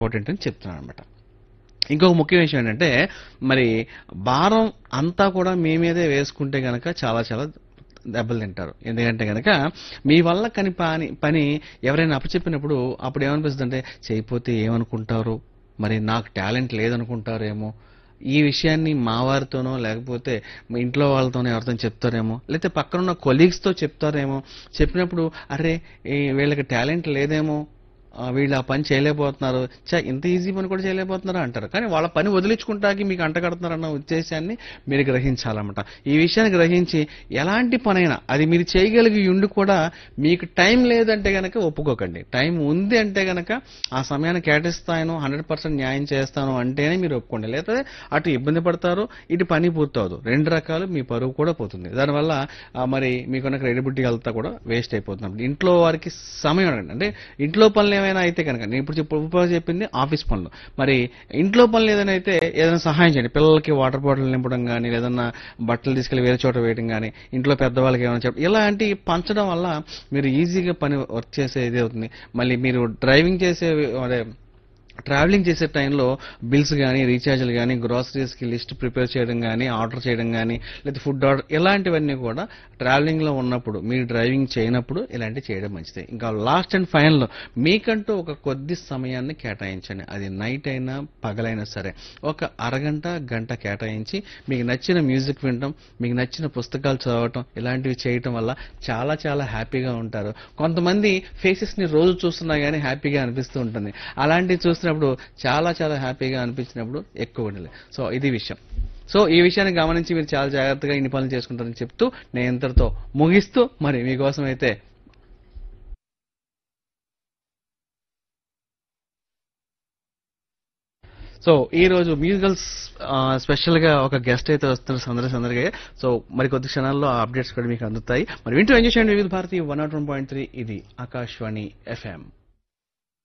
important అని చెప్తున్నాను అనమాట ఇంకొక ముఖ్య విషయం ఏంటంటే మరి భారం అంతా కూడా మీ మీదే వేసుకుంటే గనక చాలా చాలా దెబ్బలు తింటారు ఎందుకంటే గనక మీ వల్ల కని పని పని ఎవరైనా అప్పచెప్పినప్పుడు అప్పుడు ఏమనిపిస్తుంది అంటే చేయకపోతే ఏమనుకుంటారు మరి నాకు టాలెంట్ లేదనుకుంటారేమో ఈ విషయాన్ని మా వారితోనో లేకపోతే మీ ఇంట్లో వాళ్ళతోనో ఎవరితో చెప్తారేమో లేకపోతే పక్కనున్న కొలీగ్స్తో చెప్తారేమో చెప్పినప్పుడు అరే ఈ వీళ్ళకి టాలెంట్ లేదేమో ఆ, వీళ్ళు ఆ పని చేయలేకపోతున్నారు చా ఇంత ఈజీ పని కూడా చేయలేకపోతున్నారు అంటారు కానీ వాళ్ళ పని వదిలించుకుంటాకి మీకు అంటగడుతున్నారన్న ఉద్దేశాన్ని మీరు గ్రహించాలన్నమాట ఈ విషయాన్ని గ్రహించి ఎలాంటి పనైనా అది మీరు చేయగలిగి ఉండి కూడా మీకు టైం లేదంటే గనక ఒప్పుకోకండి టైం ఉంది అంటే గనక ఆ సమయాన్ని కేటాయిస్తాను హండ్రెడ్ పర్సెంట్ న్యాయం చేస్తాను అంటేనే మీరు ఒప్పుకోండి లేకపోతే అటు ఇబ్బంది పడతారు ఇటు పని పూర్తవదు రెండు రకాలు మీ పరువు కూడా పోతుంది దానివల్ల ఆ, మరి మీకున్న క్రెడిబిలిటీ అంతా కూడా వేస్ట్ అయిపోతుంది ఇంట్లో వారికి సమయం అడగండి అంటే ఇంట్లో పనులు ఏమైనా అయితే కనుక నేను ఇప్పుడు చెప్పు- ఇప్పుడు చెప్పింది ఆఫీస్ పనులు మరి ఇంట్లో పనులు ఏదైనా అయితే ఏదైనా సహాయం చేయండి పిల్లలకి వాటర్ బాటిల్ నింపడం కానీ లేదన్నా బట్టలు తీసుకెళ్లి వేరే చోట వేయడం కానీ ఇంట్లో పెద్దవాళ్ళకి ఏమైనా చెప్పడం ఇలాంటి పంచడం వల్ల మీరు ఈజీగా పని వర్క్ చేసే ఇది అవుతుంది మళ్ళీ మీరు డ్రైవింగ్ చేసే అదే ట్రావెలింగ్ చేసే టైంలో బిల్స్ కానీ రీఛార్జ్లు కానీ గ్రాసరీస్కి లిస్ట్ ప్రిపేర్ చేయడం కానీ ఆర్డర్ చేయడం కానీ లేదా ఫుడ్ ఆర్డర్ ఇలాంటివన్నీ కూడా ట్రావెలింగ్లో ఉన్నప్పుడు మీరు డ్రైవింగ్ చేయనప్పుడు ఇలాంటివి చేయడం మంచిది ఇంకా లాస్ట్ అండ్ ఫైనల్ మీకంటూ ఒక కొద్ది సమయాన్ని కేటాయించండి అది నైట్ అయినా పగలైనా సరే ఒక అరగంట గంట కేటాయించి మీకు నచ్చిన మ్యూజిక్ వినడం మీకు నచ్చిన పుస్తకాలు చదవటం ఇలాంటివి చేయటం వల్ల చాలా చాలా హ్యాపీగా ఉంటారు కొంతమంది ఫేసెస్ ని రోజు చూస్తున్నా కానీ హ్యాపీగా అనిపిస్తూ ఉంటుంది అలాంటివి చూసినప్పుడు చాలా చాలా హ్యాపీగా అనిపించినప్పుడు ఎక్కువ ఉండలేదు సో ఇది విషయం సో ఈ విషయాన్ని గమనించి మీరు చాలా జాగ్రత్తగా ఇన్ని పనులు చేసుకుంటారని చెప్తూ నేను ఇంతటితో ముగిస్తూ మరి మీకోసం అయితే సో ఈ రోజు మ్యూజికల్స్ స్పెషల్ గా ఒక గెస్ట్ అయితే వస్తున్నారు సందడి సందడిగా సో మరి కొద్ది క్షణాల్లో ఆ అప్డేట్స్ కూడా మీకు అందుతాయి మరి వింటూ ఎంజాయ్ చేయండి Vividh Bharati one nought one point three ఇది ఆకాశవాణి ఎఫ్ఎం